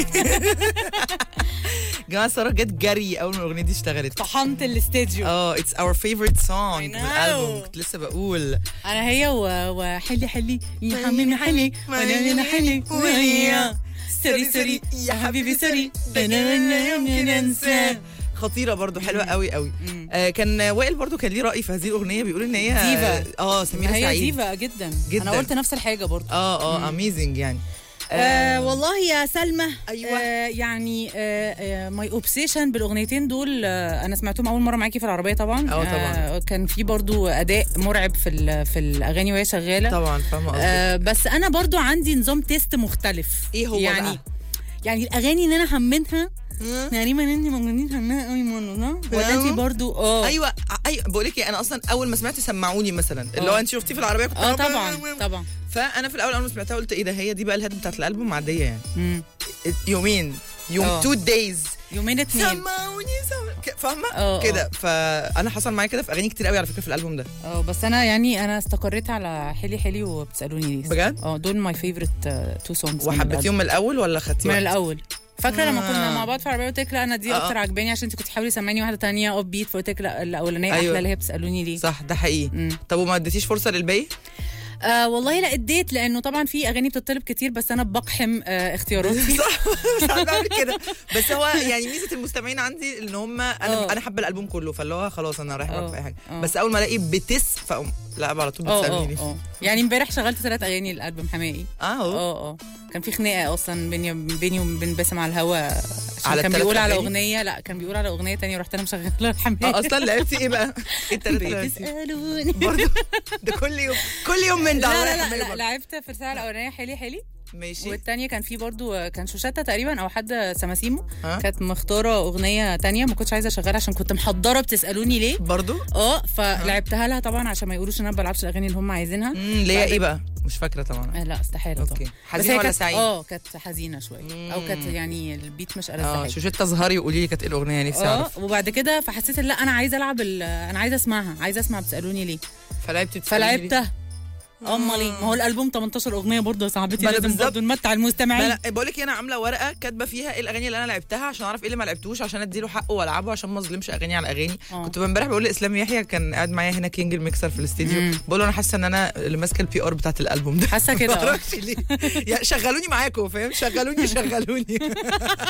جماعه ساره جت جري اول ما الاغنيه دي اشتغلت طحنت الاستديو اه اتس اور فيفورت سونج I في know. الالبوم كنت لسه بقول انا هي و- وحلي حلي يا حميني حلي وانا من حلي ويا سوري سوري يا حبيبي سوري ده انا أنا يمكن انسى خطيره برضو حلوه قوي قوي مم. آه كان وائل برضو كان ليه راي في هذه الاغنيه بيقول ان هي ديفا. اه سميره هي سعيد ديفا جدا. جداً. انا قلت نفس الحاجه برضه اه اه اميزنج يعني آه والله يا سلمى أيوة. آه يعني ماي اوبسيشن بالاغنيتين دول آه انا سمعتهم اول مره معاكي في العربيه طبعا آه، طبعاً. آه كان في برضو اداء مرعب في ال- في الاغاني وهي شغاله طبعا فاهمه قصدك آه بس انا برضو عندي نظام تيست مختلف إيه هو يعني بقى؟ يعني الاغاني اللي انا حملتها مم. تقريبا انت موجودين فنانه قوي منه صح؟ ولا فاهمة؟ انت برضو اه ايوه ايوه بقول لك انا اصلا اول ما سمعت سمعوني مثلا اللي هو آه. انت شفتيه في العربيه كنت اه أنا- طبعا طبعا فانا في الاول اول ما سمعتها قلت ايه ده هي دي بقى الهيد بتاعت الالبوم عاديه يعني مم. يومين يوم آه. تو دايز يومين اتنين سمعوني سمعوني ك- فاهمه آه، كده فانا حصل معايا كده في اغاني كتير قوي على فكره في الالبوم ده اه بس انا يعني انا استقريت على حلي حلي وبتسالوني ليه بجد؟ اه دول ماي فيفورت تو سونجز وحبيتيهم من الاول ولا من خدتيهم الاول فاكره لما كنا آه. مع بعض في العربيه قلت لك لا انا دي آه، اكتر آه. عجباني عشان انت كنت تحاولي تسمعني واحده تانية اوف بيت فقلت لك لا الاولانيه أيوة. احلى اللي هي بتسالوني ليه صح ده حقيقي مم. طب وما اديتيش فرصه للباقي آه والله لا اديت لانه طبعا في اغاني بتطلب كتير بس انا بقحم آه اختياراتي صح ساعات بعمل كده بس هو يعني ميزه المستمعين عندي ان هم انا آه. انا حابه الالبوم كله فاللي هو خلاص انا رايح آه، في اي حاجه آه. بس اول ما الاقي بتس فاقوم لا على طول اه اه بتسالني اه يعني امبارح شغلت ثلاث اغاني الالبوم حمائي اه أهو. اه اه كان في خناقه اصلا بيني بيني وبين باسم على الهوا عشان على كان التلات بيقول على أغاني؟ اغنيه لا كان بيقول على اغنيه تانية رحت انا مشغله الحمائي اه اصلا لعبتي ايه بقى؟ ايه التلاتة اللي لعبتي؟ بتسالوني برضه ده كل يوم كل يوم من ده لا رايح لا لا, أعمله لا برضه. لعبت في الساعه الاولانيه حلي حلي ماشي والتانية كان في برضو كان شوشتة تقريبا او حد سماسيمو ها؟ كانت مختاره اغنيه تانية ما كنتش عايزه اشغلها عشان كنت محضره بتسالوني ليه برضه اه فلعبتها لها طبعا عشان ما يقولوش ان انا ما بلعبش الاغاني اللي هم عايزينها امم اللي هي بعد- ايه بقى؟ مش فاكره طبعا آه، لا استحاله اوكي طبعا بس حزين هي ولا كانت- سعيد؟ اه كانت حزينه شويه او كانت يعني البيت مش ألذ اه حاجه شوشتة تظهري وقولي لي كانت ايه الاغنيه نفسي اه اعرف وبعد كده فحسيت إن لا انا عايزه العب ال- انا عايزه اسمعها عايزه اسمع بتسالوني ليه فلعبتي تسأليني ليه؟ فلعبتها امال ايه ما هو الالبوم 18 اغنيه برضه يا صاحبتي ما أنا لازم بالظبط. برضه نمتع ما المستمعين لا بقول لك انا عامله ورقه كاتبه فيها ايه الاغاني اللي انا لعبتها عشان اعرف ايه اللي ما لعبتوش عشان اديله حقه والعبه عشان ما اظلمش اغاني على اغاني آه. كنت امبارح بقول لاسلام يحيى كان قاعد معايا هنا كينج الميكسر في الاستديو مم. بقول له انا حاسه ان انا اللي ماسكه البي ار بتاعت الالبوم ده حاسه كده ما آه. اعرفش ليه يا شغلوني معاكم فاهم شغلوني شغلوني